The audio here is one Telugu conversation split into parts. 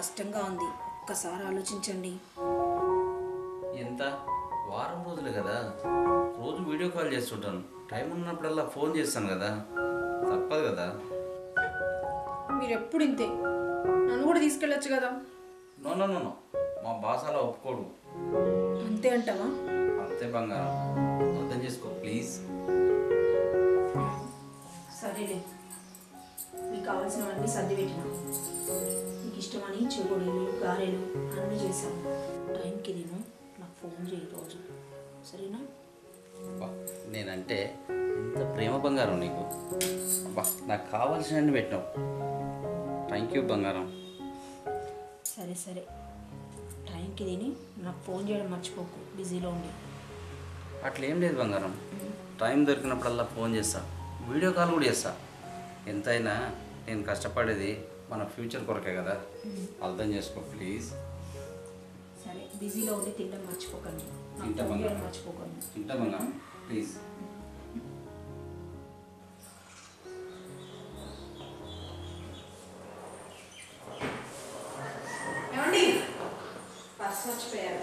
కష్టంగా ఉంది ఒక్కసారి ఆలోచించండి ఎంత వారం రోజులు కదా రోజు వీడియో కాల్ చేస్తుంటాను టైం ఉన్నప్పుడల్లా ఫోన్ చేస్తాను కదా తప్పదు కదా మీరు ఎప్పుడు ఇంతే నన్ను కూడా తీసుకెళ్ళొచ్చు కదా నో నో నో నో. మా బాస్ అలా ఒప్పుకోడు అంతే అంటావా అంతే బంగారం అర్థం చేసుకో ప్లీజ్ సరేలే మీకు కావాల్సినవన్నీ సర్ది పెట్టిన నీకు ఇష్టమని చెగుడీలు గారెలు అన్నీ చేశాను టైంకి నేను నాకు ఫోన్ చేయి రోజు సరేనా అబ్బా, నేనంటే ఎంత ప్రేమ బంగారం నీకు అబ్బా నాకు కావాల్సినవన్నీ పెట్టినావు థ్యాంక్ యూ బంగారం సరే సరే టైంకి తిని నాకు ఫోన్ చేయడం మర్చిపోకు బిజీలో ఉండి అట్లేం లేదు బంగారం టైం దొరికినప్పుడల్లా ఫోన్ చేస్తా వీడియో కాల్ కూడా చేస్తా ఎంతైనా నేను కష్టపడేది మన ఫ్యూచర్ కొరకే కదా అర్థం చేసుకో ప్లీజ్ సరే బిజీలో ఉండి తినడం మర్చిపోకండి నాకు తింటా ఫోన్ చేయడం బంగారం. మర్చిపోకండి తింటా బంగారం ప్లీజ్ ఏమండి పర్స్ మర్చిపోయారు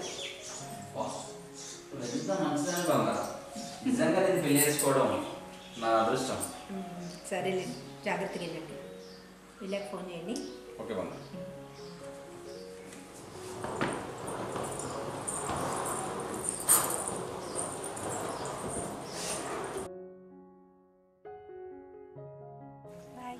ఎంత మంచిదని బంగారం నిజంగా నేను పెళ్లి చేసుకోవడం నా అదృష్టం సరేలే జాగ్రత్తగా వెళ్ళండి వెళ్ళాక ఫోన్ చేయండి ఓకే బంగారం బాయ్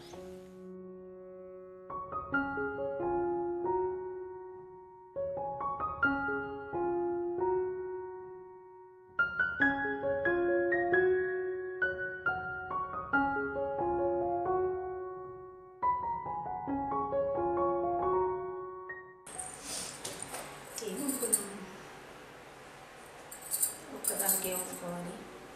ఏమనుకున్నాను ఒక్కదానికి ఏమనుకోవాలి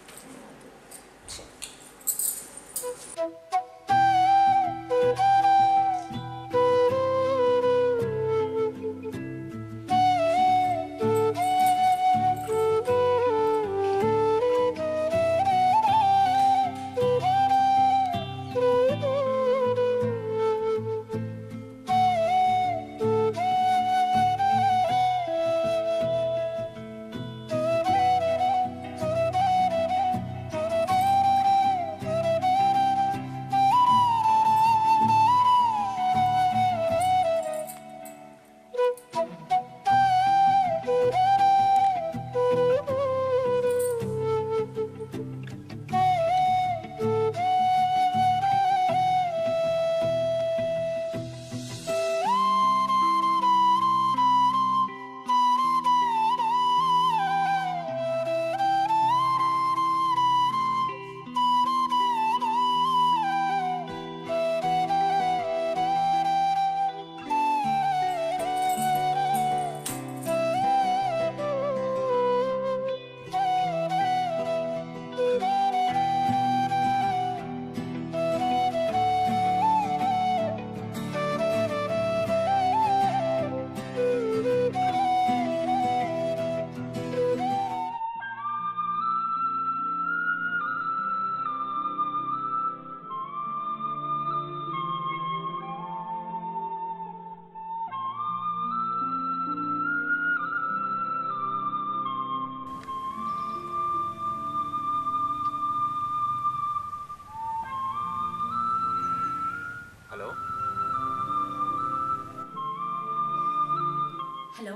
హలో హలో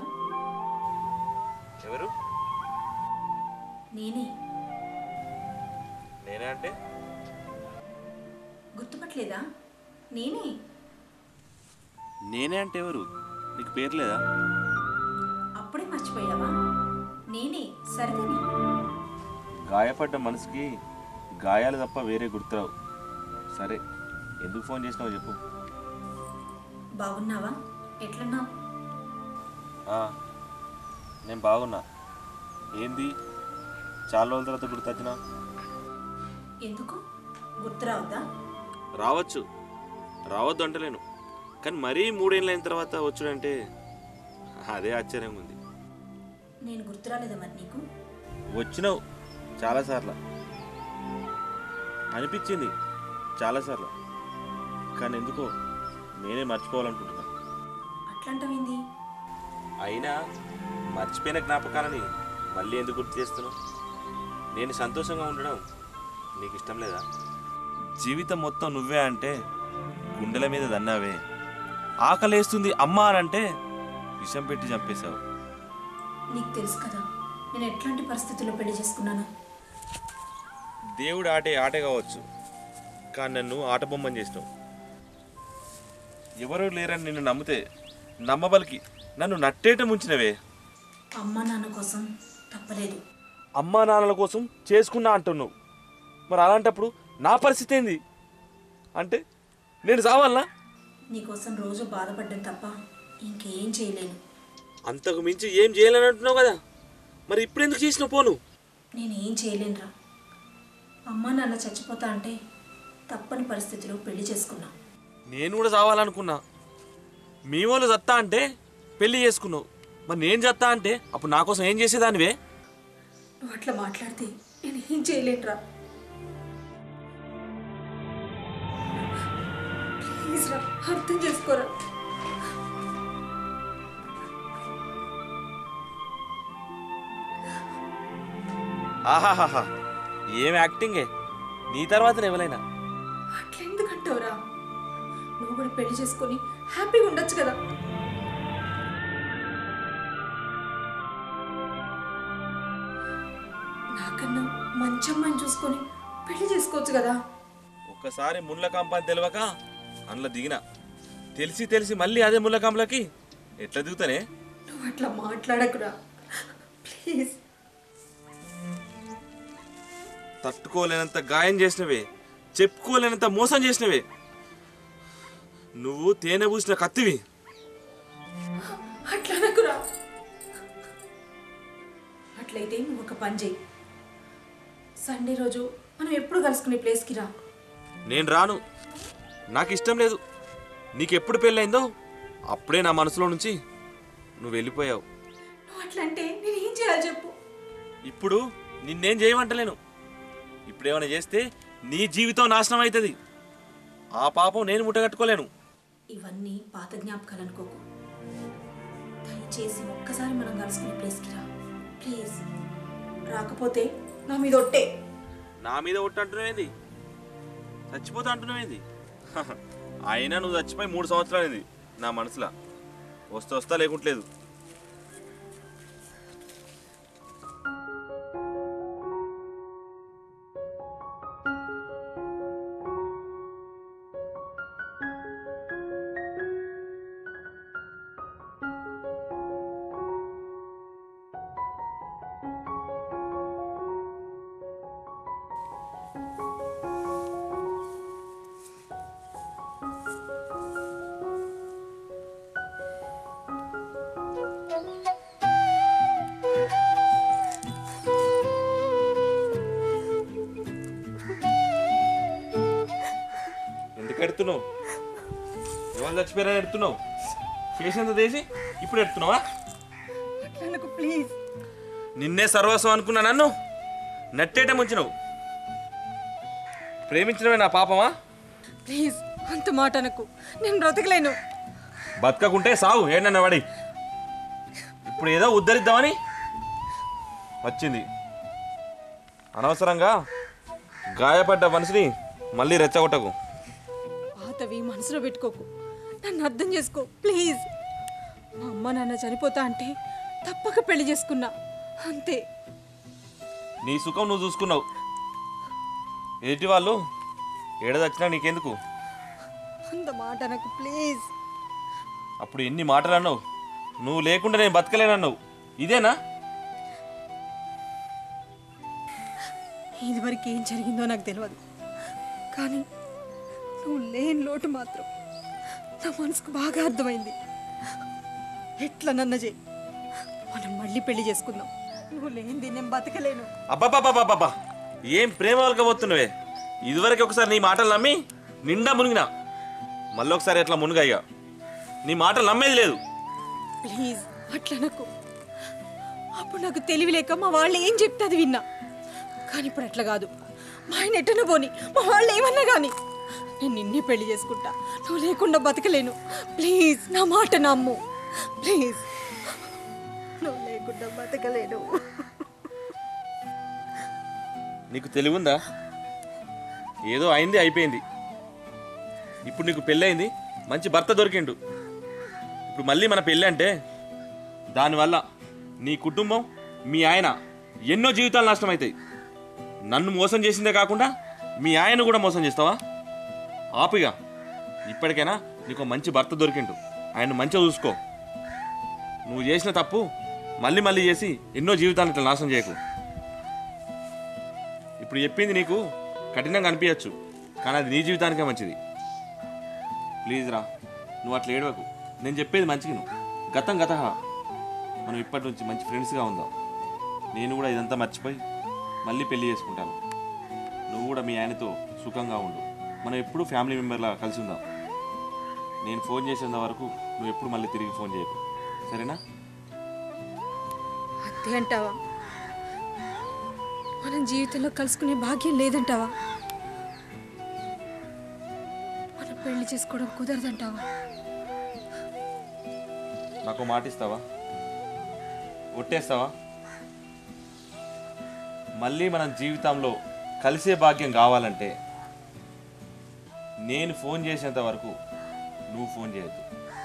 ఎవరు నేనే నేనే అంటే గుర్తుపట్టలేదా నేనే నేనే అంటే ఎవరు నీకు పేరు లేదా అప్పుడే మర్చిపోయావా నేనే సరిదని గాయపడ్డ మనసుకి గాయాలు తప్ప వేరే గుర్తురావు సరే ఎందుకు ఫోన్ చేసినావు చెప్పు బాగున్నావా ఎట్లున్నావు ఆ, నేను బాగున్నా ఏంది చాలా రోజుల తర్వాత గుర్తొచ్చినా ఎందుకు గుర్తు రావద్దా రావచ్చు రావద్దు అంటలేను కానీ మరీ మూడేళ్ళ అయిన తర్వాత వచ్చుడంటే అదే ఆశ్చర్యంగా ఉంది నేను గుర్తు రాలేదా మరి నీకు వచ్చినావు చాలాసార్లు అనిపించింది చాలాసార్లు కానీ ఎందుకో నేనే మర్చిపోవాలనుకుంటున్నా అట్లాంటివింది అయినా మర్చిపోయిన జ్ఞాపకాలని మళ్ళీ ఎందుకు గుర్తు చేస్తున్నావు నేను సంతోషంగా ఉండడం నీకు ఇష్టం లేదా జీవితం మొత్తం నువ్వే అంటే గుండెల మీద దన్నావే ఆకలేస్తుంది అమ్మ అని అంటే విషం పెట్టి చంపేశావు నీకు తెలుసు కదా నేను ఎట్లాంటి పరిస్థితుల్లో పెళ్లి చేసుకున్నాను దేవుడు ఆటే ఆట కావచ్చు కానీ నన్ను ఆట బొమ్మని చేసినావు ఎవరు లేరని నిన్ను నమ్మితే నమ్మబలికి నన్ను నట్టేట ముంచినవే అమ్మ నాన్న కోసం తప్పలేదు అమ్మా నాన్నల కోసం చేసుకున్నా అంటున్నావు మరి అలాంటప్పుడు నా పరిస్థితి ఏంది అంటే నేను చావాలనా నీకోసం రోజు బాధపడ్డం తప్ప ఇంకేం చేయలేను అంతకు మించి ఏం చేయాలని అంటున్నావు కదా మరి ఇప్పుడు ఎందుకు చేసినావు పోను నేనేం చేయలేనురా అమ్మ నాన్న చచ్చిపోతా అంటే తప్పని పరిస్థితిలో పెళ్లి చేసుకున్నా నేను కూడా చావాలనుకున్నా మీ వాళ్ళు చత్తా అంటే పెళ్లి చేసుకున్నావు మరి నేను చత్తా అంటే అప్పుడు నా కోసం ఏం చేసేదానివే నువ్వు అట్లా మాట్లాడితే నేను ఏం చేయలేనురా ప్లీజ్ రా అర్థం చేసుకోరా ఆహాహాహా ఏం యాక్టింగే నీ తర్వాత ఎవరైనా అట్లా ఎందుకంటావురా నువ్వు కూడా పెళ్లి చేసుకొని హ్యాపీగా ఉండొచ్చు కదా నాకన్నా మంచి అమ్మాయిని చూసుకొని పెళ్లి చేసుకోవచ్చు కదా ఒక్కసారి ముళ్ళ కంపని తెలియక అందులో దిగిన తెలిసి తెలిసి మళ్ళీ అదే ముళ్ళ కంపలకి ఎట్లా దిగుతానే నువ్వు అట్లా మాట్లాడకురా ప్లీజ్ తట్టుకోలేనంత గాయం చేసినవే చెప్పుకోలేనంత మోసం చేసినవే నువ్వు తేనె పూసిన కత్తివి అట్లా అనకురా అట్లయితే నువ్వు ఒక పని చేయి సండే రోజు మనం ఎప్పుడు కలుసుకునే ప్లేస్కి రా నేను రాను నాకు ఇష్టం లేదు నీకెప్పుడు పెళ్ళైందో అప్పుడే నా మనసులో నుంచి నువ్వు వెళ్ళిపోయావు నువ్వు అట్లా అంటే నేను ఏం చేయాలి చెప్పు ఇప్పుడు నిన్నేం చేయమంటలేను ఇప్పుడు ఏమైనా చేస్తే నీ జీవితం నాశనం అవుతుంది ఆ పాపం నేను ముట్టగట్టుకోలేను ఇవన్నీ పాత జ్ఞాపకాలు అనుకోకు దయచేసి ఒక్కసారి మనం కలుసుకునే ప్లేస్కి రా ప్లీజ్ రాకపోతే నా మీద ఒట్టే నా మీద ఒట్టు అంటున్నావేంది చచ్చిపోతా అంటున్నావేంది హహ. అయినా నువ్వు చచ్చిపోయి మూడు సంవత్సరాలైంది నా మనసులో వస్తా వస్తా లేకుంటలేదు ఎందుకు ఎడుతున్నావు ఎవరు చచ్చిపోయారని ఎడుతున్నావు చేసినంత చేసి ఇప్పుడు ఎడుతున్నావా అట్లా ప్లీజ్ నిన్నే సర్వస్వం అనుకున్నా నన్ను నట్టేట ముంచినావు ప్రేమించడమే నా పాపమా ప్లీజ్ అంత మాట అనకు నేను బ్రతకలేను బతకకుంటే సావు ఏంటన్న వాడి ఇప్పుడు ఏదో ఉద్ధరిద్దామని వచ్చింది అనవసరంగా గాయపడ్డ మనిషిని మళ్ళీ రెచ్చగొట్టకు పాతవి మనసులో పెట్టుకోకు నన్ను అర్థం చేసుకో ప్లీజ్ మా అమ్మ నాన్న చనిపోతా అంటే తప్పక పెళ్లి చేసుకున్నా అంతే నీ సుఖం నువ్వు చూసుకున్నావు ఎదుటి వాళ్ళు ఏడదచ్చినా నీకెందుకు అంత మాట నాకు ప్లీజ్ అప్పుడు ఎన్ని మాటలు అన్నావు నువ్వు లేకుండా నేను బతకలేనన్నావు ఇదేనా ఇదివరకు ఏం జరిగిందో నాకు తెలియదు కానీ నువ్వు లేని లోటు మాత్రం నా మనసుకు బాగా అర్థమైంది ఎట్లా నన్న చేయి మనం మళ్ళీ పెళ్లి చేసుకుందాం నువ్వు లేనిది నేను బతకలేను అబ్బాబాబాబాబా ఏం ప్రేమ వలకపోతున్నావే ఇదివరకు ఒకసారి నీ మాటలు నమ్మి నిండా మునిగినా మళ్ళీ ఒకసారి ఎట్లా మునిగాయ్యా నీ మాటలు నమ్మేది లేదు ప్లీజ్ అట్లా నాకు అప్పుడు నాకు తెలివి లేక మా వాళ్ళు ఏం చెప్తే అది విన్నా కానీ ఇప్పుడు అట్లా కాదు మా ఆయన ఎట్టన పోని మా వాళ్ళు ఏమన్నా కానీ నేను నిన్నే పెళ్లి చేసుకుంటా నువ్వు లేకుండా బతకలేను ప్లీజ్ నా మాట నమ్ము ప్లీజ్ నువ్వు లేకుండా బతకలేను నీకు తెలివుందా ఏదో అయింది అయిపోయింది ఇప్పుడు నీకు పెళ్ళయింది మంచి భర్త దొరికిండు ఇప్పుడు మళ్ళీ మన పెళ్ళి అంటే దానివల్ల నీ కుటుంబం మీ ఆయన ఎన్నో జీవితాలు నాశనం అవుతాయి నన్ను మోసం చేసిందే కాకుండా మీ ఆయన కూడా మోసం చేస్తావా ఆపిగా ఇప్పటికైనా నీకు ఒక మంచి భర్త దొరికిండు ఆయన మంచిగా చూసుకో నువ్వు చేసిన తప్పు మళ్ళీ మళ్ళీ చేసి ఎన్నో జీవితాలను ఇట్లా నాశనం చేయకు ఇప్పుడు చెప్పింది నీకు కఠినంగా అనిపించచ్చు కానీ అది నీ జీవితానికే మంచిది ప్లీజ్ రా నువ్వు అట్లా ఏడవకు నేను చెప్పేది మంచిగా నువ్వు గతం గత మనం ఇప్పటి నుంచి మంచి ఫ్రెండ్స్గా ఉందాం నేను కూడా ఇదంతా మర్చిపోయి మళ్ళీ పెళ్లి చేసుకుంటాను నువ్వు కూడా మీ ఆయనతో సుఖంగా ఉండు మనం ఎప్పుడూ ఫ్యామిలీ మెంబర్లా కలిసి ఉందాం నేను ఫోన్ చేసేంత వరకు నువ్వు ఎప్పుడు మళ్ళీ తిరిగి ఫోన్ చేయకు సరేనా అంతే అంటావా మనం జీవితంలో కలుసుకునే భాగ్యం లేదంటావా మనం పెళ్లి చేసుకోవడం కుదరదంటావా నాకు మాట ఇస్తావా ఒట్టేస్తావా మళ్ళీ మనం జీవితంలో కలిసే భాగ్యం కావాలంటే నేను ఫోన్ చేసేంత వరకు నువ్వు ఫోన్ చేయొద్దు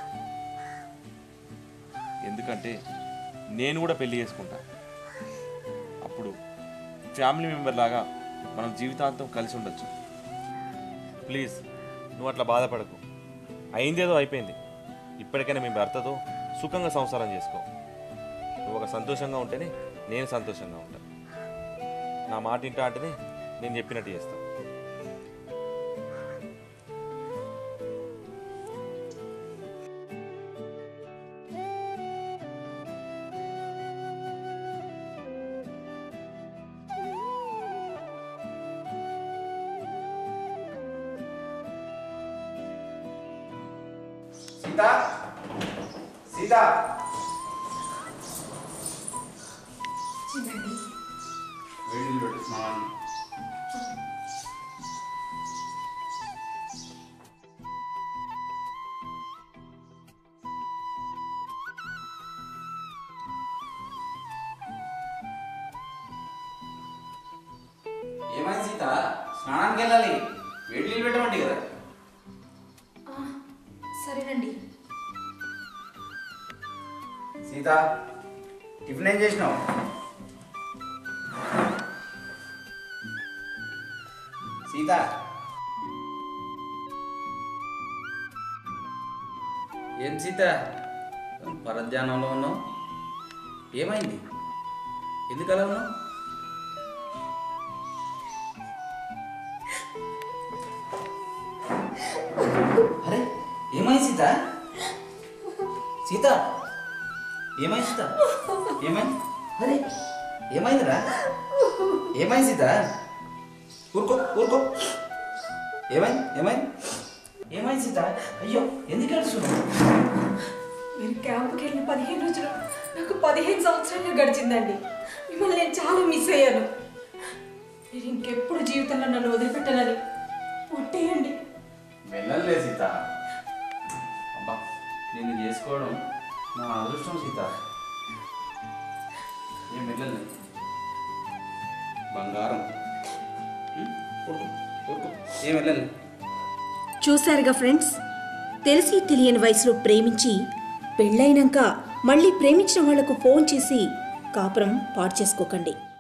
ఎందుకంటే నేను కూడా పెళ్లి చేసుకుంటా అప్పుడు ఫ్యామిలీ మెంబర్ లాగా మనం జీవితాంతం కలిసి ఉండొచ్చు ప్లీజ్ నువ్వు అట్లా బాధపడకు అయిందేదో అయిపోయింది ఇప్పటికైనా మీ భర్తతో సుఖంగా సంసారం చేసుకో నువ్వు ఒక సంతోషంగా ఉంటేనే నేను సంతోషంగా ఉంటాను నా మాట ఇంటా అంటేనే నేను చెప్పినట్టు చేస్తాను సీత సీత వేడి నీళ్ళు పెట్టు స్నానానికి ఏమైంది సీత స్నానానికి వెళ్ళాలి వేడి నీళ్ళు పెట్టమండి కదా సరేనండి సీత టిఫిన్ ఏం చేసినావు సీత ఏం సీత పరధ్యానంలో ఉన్నావు ఏమైంది ఎందుకు అలా ఉన్నావు అరే ఏమైంది సీత సీత ఏమైంది సీత ఏమైంది అరే ఏమైందిరా ఏమైంది సీత ఊరుకో ఊరుకో ఏమైంది ఏమైంది ఏమైంది సీత అయ్యో ఎందుకు ఏడుస్తున్నావు మీరు క్యాంప్కి వెళ్ళిన పదిహేను రోజులు నాకు పదిహేను సంవత్సరాలు గడిచిందండి మిమ్మల్ని నేను చాలా మిస్ అయ్యాను మీరు ఇంకెప్పుడు జీవితంలో నన్ను వదిలిపెట్టాలని ఒట్టేయండి వెళ్ళలే సీత అబ్బా నేను చేసుకోవడం నా అదృష్టం సీత ఏం వెళ్ళలే బంగారం ఉం? ఊరుకో, ఊరుకో. ఏం వెళ్ళలే చూశారుగా ఫ్రెండ్స్ తెలిసి తెలియని వయసులో ప్రేమించి పెళ్ళైనాక మళ్ళీ ప్రేమించిన వాళ్లకు ఫోన్ చేసి కాపురం పాడు చేసుకోకండి